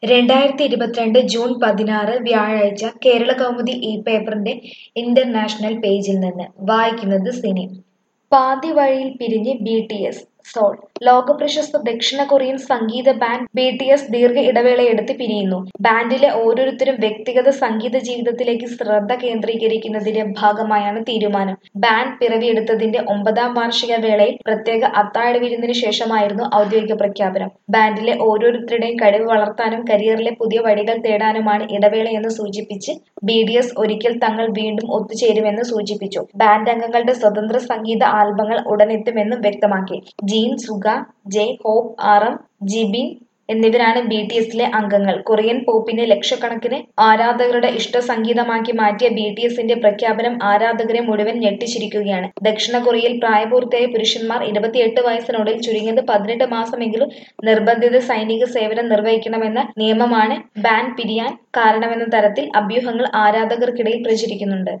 രണ്ടായിരത്തി ഇരുപത്തിരണ്ട് ജൂൺ പതിനാറ് വ്യാഴാഴ്ച കേരളകൗമുദി ഈ പേപ്പറിന്റെ ഇന്റർനാഷണൽ പേജിൽ നിന്ന് വായിക്കുന്നത് സിനി പാതി വഴിയിൽ പിരിഞ്ഞ് ബി ടി എസ് സോൾ ലോകപ്രശസ്ത ദക്ഷിണ കൊറിയൻ സംഗീത ബാൻഡ് ബി ടി എസ് ദീർഘ ഇടവേളയെടുത്ത് പിരിയുന്നു ബാൻഡിലെ ഓരോരുത്തരും വ്യക്തിഗത സംഗീത ജീവിതത്തിലേക്ക് ശ്രദ്ധ കേന്ദ്രീകരിക്കുന്നതിന്റെ ഭാഗമായാണ് തീരുമാനം ബാൻഡ് പിറവിയെടുത്തതിന്റെ ഒമ്പതാം വാർഷിക വേളയിൽ പ്രത്യേക അത്താഴ വിരുന്നിന് ശേഷമായിരുന്നു ഔദ്യോഗിക പ്രഖ്യാപനം ബാൻഡിലെ ഓരോരുത്തരുടെയും കഴിവ് വളർത്താനും കരിയറിലെ പുതിയ വഴികൾ തേടാനുമാണ് ഇടവേളയെന്ന് സൂചിപ്പിച്ച് ബി ഡി എസ് ഒരിക്കൽ തങ്ങൾ വീണ്ടും ഒത്തുചേരുമെന്ന് സൂചിപ്പിച്ചു ബാൻഡ് അംഗങ്ങളുടെ സ്വതന്ത്ര സംഗീത ആൽബങ്ങൾ ഉടനെത്തുമെന്നും വ്യക്തമാക്കി Jin Suga J Hope R M Jimin എന്നിവരാണ് ബി ടി എസിലെ അംഗങ്ങൾ കൊറിയൻ പോപ്പിനെ ലക്ഷക്കണക്കിന് ആരാധകരുടെ ഇഷ്ട സംഗീതമാക്കി മാറ്റിയ ബി ടി എസിന്റെ പ്രഖ്യാപനം ആരാധകരെ മുഴുവൻ ഞെട്ടിച്ചിരിക്കുകയാണ് ദക്ഷിണ കൊറിയയിൽ പ്രായപൂർത്തിയായ പുരുഷന്മാർ ഇരുപത്തിയെട്ട് വയസ്സിനുള്ളിൽ ചുരുങ്ങിയത് പതിനെട്ട് മാസമെങ്കിലും നിർബന്ധിത സൈനിക സേവനം നിർവഹിക്കണമെന്ന നിയമമാണ് ബാൻ പിരിയാൻ കാരണമെന്ന തരത്തിൽ അഭ്യൂഹങ്ങൾ ആരാധകർക്കിടയിൽ പ്രചരിക്കുന്നുണ്ട്